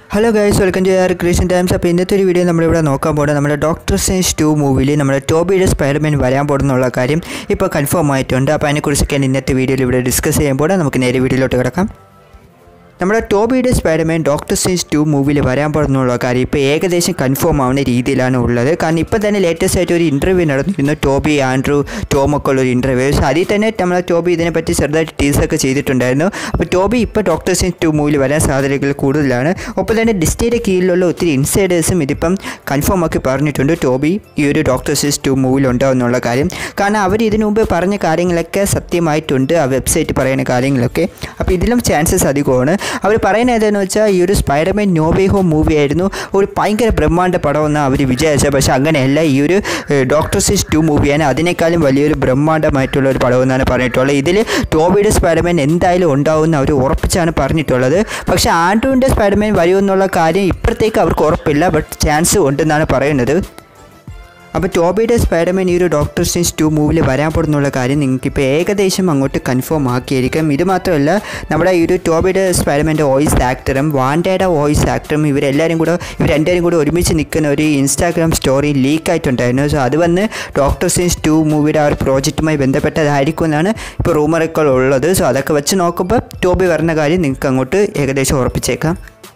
hello guys welcome to R creation times അപ്പോൾ ഇന്നത്തെ ഒരു വീഡിയോ നമ്മളിവിടെ നോക്കാൻ പോകുന്നത് നമ്മുടെ ഡോക്ടർ സയൻസ് ടു മൂവിയിൽ നമ്മുടെ ടോബിയുടെ സ്പൈഡർമാൻ വരാൻ പോകുന്നുള്ള കാര്യം ഇപ്പോൾ കൺഫേം ആയിട്ടുണ്ട് അപ്പോൾ അതിനെക്കുറിച്ചൊക്കെയാണ് ഇന്നത്തെ വീഡിയോയിൽ ഇവിടെ ഡിസ്കസ് ചെയ്യുമ്പോൾ നമുക്ക് നേരെ വീഡിയോയിലോട്ട് കിടക്കാം നമ്മുടെ ടോബിയുടെ സ്പൈഡർമാൻ ഡോക്ടർ സയൻസ് ടു മൂവിയിൽ വരാൻ പോകുന്നുള്ള കാര്യം ഇപ്പോൾ ഏകദേശം കൺഫേം ആവുന്ന രീതിയിലാണ് ഉള്ളത് കാരണം ഇപ്പോൾ തന്നെ ലേറ്റസ്റ്റ് ആയിട്ട് ഒരു ഇൻ്റർവ്യൂ നടന്നിരുന്നു ടോബി ആൻഡ്രു ടോം ഒക്കെ ഉള്ള ഒരു ഇൻ്റർവ്യൂ സോ അതിൽ തന്നെ നമ്മളെ ടോബി ഇതിനെപ്പറ്റി ചെറുതായിട്ട് ടീസൊക്കെ ചെയ്തിട്ടുണ്ടായിരുന്നു അപ്പോൾ ടോബി ഇപ്പോൾ ഡോക്ടർ സയൻസ് ടു മൂവിൽ വരാൻ സാധ്യതകൾ കൂടുതലാണ് ഒപ്പം തന്നെ ഡിസ്റ്റിയുടെ കീഴിലുള്ള ഒത്തിരി ഇൻസൈഡേഴ്സും ഇതിപ്പം കൺഫേം ആക്കി പറഞ്ഞിട്ടുണ്ട് ടോബി ഈ ഒരു ഡോക്ടർ സയൻസ് ടു മൂവിൽ ഉണ്ടാവുന്നുള്ള കാര്യം കാരണം അവർ ഇതിനു മുമ്പ് പറഞ്ഞ കാര്യങ്ങളൊക്കെ സത്യമായിട്ടുണ്ട് ആ വെബ്സൈറ്റ് പറയുന്ന കാര്യങ്ങളൊക്കെ അപ്പോൾ ഇതിലും ചാൻസസ് അധികമാണ് അവർ പറയുന്നത് ഏതാണെന്ന് വെച്ചാൽ ഈ ഒരു സ്പൈഡർമാൻ നോവേ ഹോം മൂവി ആയിരുന്നു ഒരു ഭയങ്കര ബ്രഹ്മാണ്ഡ പടമെന്ന് അവർ വിചാരിച്ചത് പക്ഷേ അങ്ങനെയല്ല ഈ ഒരു ഡോക്ടർ സിസ് ടു മൂവിയാണ് അതിനേക്കാളും വലിയൊരു ബ്രഹ്മാണ്ഡമായിട്ടുള്ള ഒരു പടമെന്നാണ് പറഞ്ഞിട്ടുള്ളത് ഇതിൽ ടോബിയുടെ സ്പൈഡർമാൻ എന്തായാലും ഉണ്ടാവുമെന്ന് അവർ ഉറപ്പിച്ചാണ് പറഞ്ഞിട്ടുള്ളത് പക്ഷേ ആൻഡ്രൂവിൻ്റെ സ്പൈഡർമാൻ വരുമെന്നുള്ള കാര്യം ഇപ്പോഴത്തേക്ക് അവർക്ക് ഉറപ്പില്ല ബട്ട് ചാൻസ് ഉണ്ടെന്നാണ് പറയുന്നത് അപ്പോൾ ടോബിയുടെ സ്പൈഡർമാൻ ഈ ഒരു ഡോക്ടർ സ്ട്രേഞ്ച് ടു മൂവിൽ വരാൻ പോകുന്നുള്ള കാര്യം നിങ്ങൾക്ക് ഇപ്പോൾ ഏകദേശം അങ്ങോട്ട് കൺഫേം ആക്കിയിരിക്കും ഇത് മാത്രമല്ല നമ്മുടെ ഈ ഒരു ടോബിയുടെ സ്പൈഡർമാൻ്റെ വോയിസ് ആക്ടറും വാണ്ടയുടെ വോയിസ് ആക്ടറും ഇവരെല്ലാവരും കൂടെ ഇവർ രണ്ടുപേരും കൂടെ ഒരുമിച്ച് നിൽക്കുന്ന ഒരു ഇൻസ്റ്റാഗ്രാം സ്റ്റോറി ലീക്ക് ആയിട്ടുണ്ടായിരുന്നു സോ അത് വന്ന് ഡോക്ടർ സ്ട്രേഞ്ച് ടു മൂവിയുടെ ആ ഒരു പ്രോജക്റ്റുമായി ബന്ധപ്പെട്ടതായിരിക്കും എന്നാണ് ഇപ്പോൾ റൂമറൊക്കെ ഉള്ളത് സോ അതൊക്കെ വെച്ച് നോക്കുമ്പോൾ ടോബി വരുന്ന കാര്യം നിങ്ങൾക്ക് അങ്ങോട്ട് ഏകദേശം ഉറപ്പിച്ചേക്കാം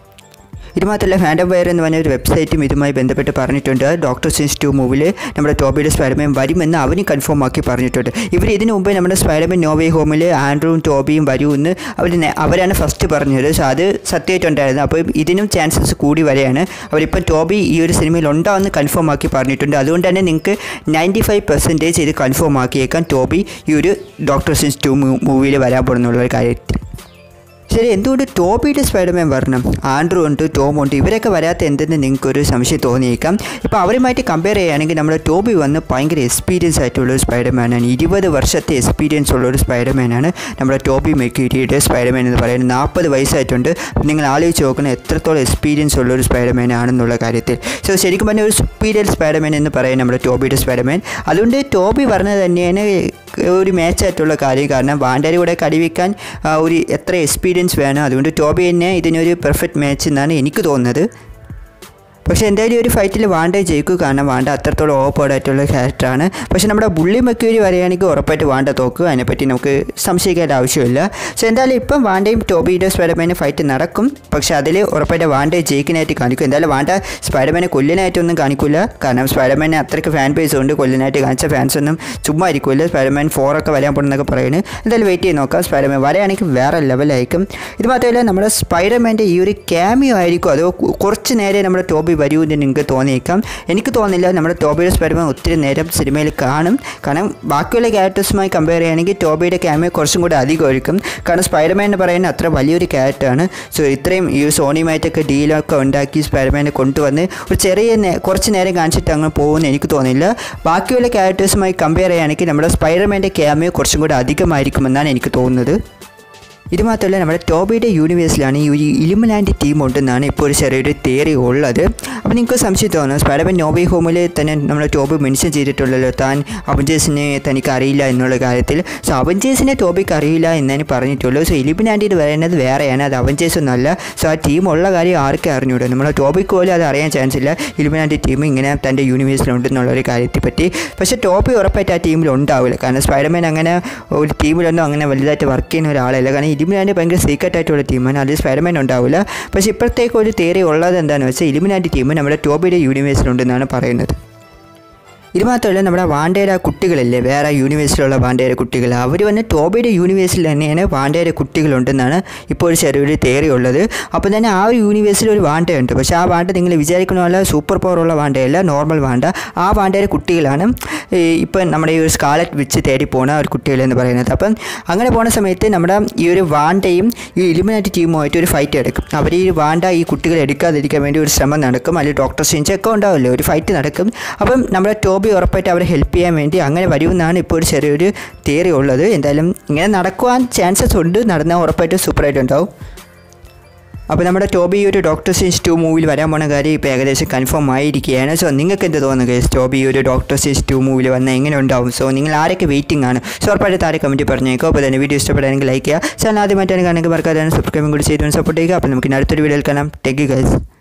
ഇത് മാത്രമല്ല ഫാൻഡം വയർ എന്ന് പറഞ്ഞ ഒരു വെബ്സൈറ്റും ഇതുമായി ബന്ധപ്പെട്ട് പറഞ്ഞിട്ടുണ്ട് ഡോക്ടർ സിൻസ് ടു മൂവിൽ നമ്മുടെ ടോബിയുടെ സ്പൈഡർമാൻ വരുമെന്ന് അവനും കൺഫേം ആക്കി പറഞ്ഞിട്ടുണ്ട് ഇവർ ഇതിനു മുമ്പ് നമ്മുടെ സ്പൈഡർമാൻ നോവേ ഹോമിൽ ആൻഡ്രൂവും ടോബിയും വരുമെന്ന് അവർ അവരാണ് ഫസ്റ്റ് പറഞ്ഞത് സോ അത് സത്യമായിട്ടുണ്ടായിരുന്നു അപ്പോൾ ഇതിനും ചാൻസസ് കൂടി വരെയാണ് അവരിപ്പം ടോബി ഈ ഒരു സിനിമയിൽ ഉണ്ടാവുമെന്ന് കൺഫേം ആക്കി പറഞ്ഞിട്ടുണ്ട് അതുകൊണ്ട് തന്നെ നിങ്ങൾക്ക് നയൻറ്റി ഫൈവ് പെർസെൻറ്റേജ് ഇത് കൺഫേം ആക്കിയേക്കാം ടോബി ഈ ഒരു ഡോക്ടർ സിൻസ് ടു മൂവിയിൽ വരാൻ പോകുന്നുള്ള ഒരു കാര്യത്തിൽ ശരി എന്തുകൊണ്ട് ടോബിയുടെ സ്പൈഡർമാൻ വരണം ആൻഡ്രു ഉണ്ട് ടോം ഉണ്ട് ഇവരൊക്കെ വരാത്ത എന്തെന്ന് നിങ്ങൾക്കൊരു സംശയം തോന്നിയേക്കാം ഇപ്പോൾ അവരുമായിട്ട് കമ്പയർ ചെയ്യുകയാണെങ്കിൽ നമ്മുടെ ടോബി വന്ന് ഭയങ്കര എക്സ്പീരിയൻസ് ആയിട്ടുള്ള ഒരു സ്പൈഡർമാനാണ് ഇരുപത് വർഷത്തെ എക്സ്പീരിയൻസ് ഉള്ള ഒരു സ്പൈഡർമാനാണ് നമ്മുടെ ടോബി മെക്യൂരിയുടെ സ്പൈഡർമാൻ എന്ന് പറയുന്നത് നാൽപ്പത് വയസ്സായിട്ടുണ്ട് നിങ്ങൾ ആലോചിച്ച് നോക്കണം എത്രത്തോളം എക്സ്പീരിയൻസ് ഉള്ള ഒരു സ്പൈഡർമാൻ ആണെന്നുള്ള കാര്യത്തിൽ സോ ശരിക്കും പറഞ്ഞാൽ ഒരു സുപ്പീരിയർ സ്പൈഡർമാൻ എന്ന് പറയും നമ്മുടെ ടോബിയുടെ സ്പൈഡർമാൻ അതുകൊണ്ട് ടോബി പറഞ്ഞത് തന്നെയാണ് ഒരു മാച്ചായിട്ടുള്ള കാര്യം കാരണം വാൻഡാരി കൂടെ കടിവെക്കാൻ ഒരു എത്ര എക്സ്പീരിയൻസ് വേണം അതുകൊണ്ട് ടോബി തന്നെ ഇതിനൊരു പെർഫെക്റ്റ് മാച്ച് എന്നാണ് എനിക്ക് തോന്നുന്നത് പക്ഷേ എന്തായാലും ഒരു ഫൈറ്റിൽ വാണ്ട ജയിക്കും കാരണം വാണ്ട അത്രത്തോളം ഓവേർഡ് ആയിട്ടുള്ള ക്യാരക്ടറാണ് പക്ഷേ നമ്മുടെ ബുള്ളി മക്യൂരി വരികയാണെങ്കിൽ ഉറപ്പായിട്ട് വാണ്ട തോക്കും അതിനെപ്പറ്റി നമുക്ക് സംശയിക്കേണ്ട ആവശ്യമില്ല സോ എന്തായാലും ഇപ്പം വാണ്ടയും ടോബിയുടെ സ്പൈഡർമാനും ഫൈറ്റ് നടക്കും പക്ഷേ അതിൽ ഉറപ്പായിട്ട് വാണ്ട ജയിക്കാനായിട്ട് കാണിക്കും എന്തായാലും വാണ്ട സ്പൈഡർമാനെ കൊല്ലിനായിട്ടൊന്നും കാണിക്കില്ല കാരണം സ്പൈഡർമാനെ അത്രയ്ക്ക് ഫാൻ ബേസ് ഉണ്ട് കൊല്ലിനായിട്ട് കാണിച്ച ഫാൻസ് ഒന്നും ചുമ്മാ ആയിരിക്കില്ല സ്പൈഡർമാൻ ഫോറൊക്കെ വരാൻ പോകുന്നതൊക്കെ പറയുന്നത് എന്തായാലും വെയിറ്റ് ചെയ്ത് നോക്കാം സ്പൈഡർമാൻ വരെയാണെങ്കിൽ വേറെ ലെവലായിരിക്കും ഇത് മാത്രമല്ല നമ്മുടെ സ്പൈഡർമാൻ്റെ ഈ ഒരു ക്യാമിയോ ആയിരിക്കും അതോ കുറച്ച് നേരെ നമ്മുടെ ടോബി വരുമെന്ന് നിങ്ങൾക്ക് തോന്നിയേക്കാം എനിക്ക് തോന്നുന്നില്ല നമ്മുടെ ടോബിയുടെ സ്പൈഡർമാൻ ഒത്തിരി നേരം സിനിമയിൽ കാണും കാരണം ബാക്കിയുള്ള ക്യാരക്ടേഴ്സുമായി കമ്പയർ ചെയ്യുകയാണെങ്കിൽ ടോബിയുടെ ക്യാമിയോ കുറച്ചും കൂടി അധികമായിരിക്കും കാരണം സ്പൈഡർമാൻ എന്ന് പറയുന്നത് അത്ര വലിയൊരു ക്യാരക്ടറാണ് സോ ഇത്രയും ഈ സോണിയുമായിട്ടൊക്കെ ഡീലൊക്കെ ഉണ്ടാക്കി സ്പൈഡർമാനെ കൊണ്ടുവന്ന് ഒരു ചെറിയ കുറച്ച് നേരം കാണിച്ചിട്ട് അങ്ങ് പോകുമെന്ന് എനിക്ക് തോന്നുന്നില്ല ബാക്കിയുള്ള ക്യാരക്ടേഴ്സുമായി കമ്പയർ ചെയ്യുകയാണെങ്കിൽ നമ്മുടെ സ്പൈഡർമാൻ്റെ ക്യാമിയോ കുറച്ചും കൂടി അധികമായിരിക്കുമെന്നാണ് എനിക്ക് തോന്നുന്നത് ഇത് മാത്രമല്ല നമ്മുടെ ടോബിയുടെ യൂണിവേഴ്സിലാണ് ഈ ഒരു ഇലുമിനാൻറ്റി ടീം ഉണ്ടെന്നാണ് ഇപ്പോൾ ഒരു ചെറിയൊരു തിയറി ഉള്ളത് അപ്പോൾ നിങ്ങൾക്ക് സംശയം തോന്നുന്നു സ്പൈഡർമാൻ നോബി ഹോമിൽ തന്നെ നമ്മുടെ ടോബി മെൻഷൻ ചെയ്തിട്ടുള്ളല്ലോ താൻ അവഞ്ചേഴ്സിനെ തനിക്ക് അറിയില്ല എന്നുള്ള കാര്യത്തിൽ സോ അവഞ്ചേഴ്സിനെ ടോബിക്ക് അറിയില്ല എന്നാണ് പറഞ്ഞിട്ടുള്ളൂ സോ ഇലുമിനാൻറ്റിയിൽ പറയുന്നത് വേറെയാണ് അത് അവഞ്ചേഴ്സ് ഒന്നുമല്ല സോ ആ ടീം ഉള്ള കാര്യം ആർക്കും അറിഞ്ഞൂടെ നമ്മുടെ ടോബിക്ക് പോലും അത് അറിയാൻ ചാൻസ് ഇല്ല ഇലുമിനാൻറ്റി ടീം ഇങ്ങനെ തൻ്റെ യൂണിവേഴ്സിലുണ്ടെന്നുള്ള ഒരു കാര്യത്തെ പറ്റി പക്ഷേ ടോബി ഉറപ്പായിട്ട് ആ ടീമിൽ ഉണ്ടാവില്ല കാരണം സ്പൈഡർമാൻ അങ്ങനെ ഒരു ടീമിലൊന്നും അങ്ങനെ വലുതായിട്ട് വർക്ക് ചെയ്യുന്ന ഒരാളല്ല കാരണം ഇലിമിനാൻറ്റി ഭയങ്കര സീക്രട്ട് ആയിട്ടുള്ള ടീമാണ് അതിൽ സ്പൈഡർമാൻ ഉണ്ടാവില്ല പക്ഷേ ഇപ്പോഴത്തേക്ക് ഒരു തിയറി ഉള്ളത് എന്താണെന്ന് വെച്ചാൽ ഇലിമിനാൻറ്റി ടീം നമ്മുടെ ടോബിയുടെ യൂണിവേഴ്സിലുണ്ടെന്നാണ് പറയുന്നത് ഇത് മാത്രമല്ല നമ്മുടെ വാണ്ടയുടെ കുട്ടികളില്ലേ വേറെ യൂണിവേഴ്സിലുള്ള വാണ്ടയുടെ കുട്ടികൾ അവർ വന്ന് ടോബിയുടെ യൂണിവേഴ്സിൽ തന്നെയാണ് വാണ്ടയുടെ കുട്ടികളുണ്ടെന്നാണ് ഇപ്പോൾ ഒരു ചെറിയൊരു തിയറി ഉള്ളത് അപ്പോൾ തന്നെ ആ ഒരു യൂണിവേഴ്സിൽ ഒരു വാണ്ടയുണ്ട് പക്ഷേ ആ വാണ്ട നിങ്ങൾ വിചാരിക്കുന്ന പോലെ സൂപ്പർ പവർ ഉള്ള വാണ്ടയല്ല നോർമൽ വാണ്ട ആ വാണ്ടയുടെ കുട്ടികളാണ് ഇപ്പം നമ്മുടെ ഈ ഒരു സ്കാലറ്റ് വെച്ച് തേടി പോകുന്ന ഒരു കുട്ടികളെന്ന് പറയുന്നത് അപ്പം അങ്ങനെ പോകുന്ന സമയത്ത് നമ്മുടെ ഈ ഒരു വാണ്ടയും ഈ ഇലിമിനാറ്റി ടീമുമായിട്ട് ഒരു ഫൈറ്റ് എടുക്കും അവർ ഈ വാണ്ട ഈ കുട്ടികളെ എടുക്കാതിരിക്കാൻ വേണ്ടി ഒരു ശ്രമം നടക്കും അല്ലെങ്കിൽ ഡോക്ടർ സിഞ്ചൊക്കെ ഉണ്ടാവില്ലേ ഒരു ഫൈറ്റ് നടക്കും അപ്പം നമ്മുടെ ടോബി ടോബി ഉറപ്പായിട്ട് അവരെ ഹെൽപ്പ് ചെയ്യാൻ വേണ്ടി അങ്ങനെ വരുമെന്നാണ് ഇപ്പോൾ ഒരു ചെറിയൊരു തിയറി ഉള്ളത് എന്തായാലും ഇങ്ങനെ നടക്കുവാൻ ചാൻസസ് ഉണ്ട് നടന്നാൽ ഉറപ്പായിട്ട് സൂപ്പറായിട്ടുണ്ടാവും അപ്പോൾ നമ്മുടെ ടോബി ഈ ഒരു ഡോക്ടർ സീൻസ് ടു മൂവിയിൽ വരാൻ പോണ കാര്യം ഇപ്പോൾ ഏകദേശം കൺഫേം ആയിരിക്കുകയാണ് സോ നിങ്ങൾക്ക് എന്ത് തോന്നുന്നു ഗൈസ് ടോബി ഈ ഒരു ഡോക്ടർ സീൻസ് ടു മൂവിൽ വന്നാൽ എങ്ങനെ ഉണ്ടാവും സോ നിങ്ങൾ ആരൊക്കെ വെയിറ്റിംഗ് ആണ് സോ ഉറപ്പായിട്ട് താഴെ കമൻറ്റ് പറഞ്ഞേക്കോ അപ്പോൾ തന്നെ വീഡിയോ ഇഷ്ടപ്പെടുകയാണെങ്കിൽ ലൈക്ക് ചെയ്യുക ചാനൽ ആദ്യമായിട്ടാണ് കാണുമെങ്കിൽ മറക്കാതെ സബ്സ്ക്രൈബും കൂടി ചെയ്തുകൊണ്ട് സപ്പോർട്ട് ചെയ്യുക അപ്പോൾ നമുക്ക് ഇനി അടുത്തൊരു വീഡിയോയിൽ കാണാം ടെഗ് ഗൈസ്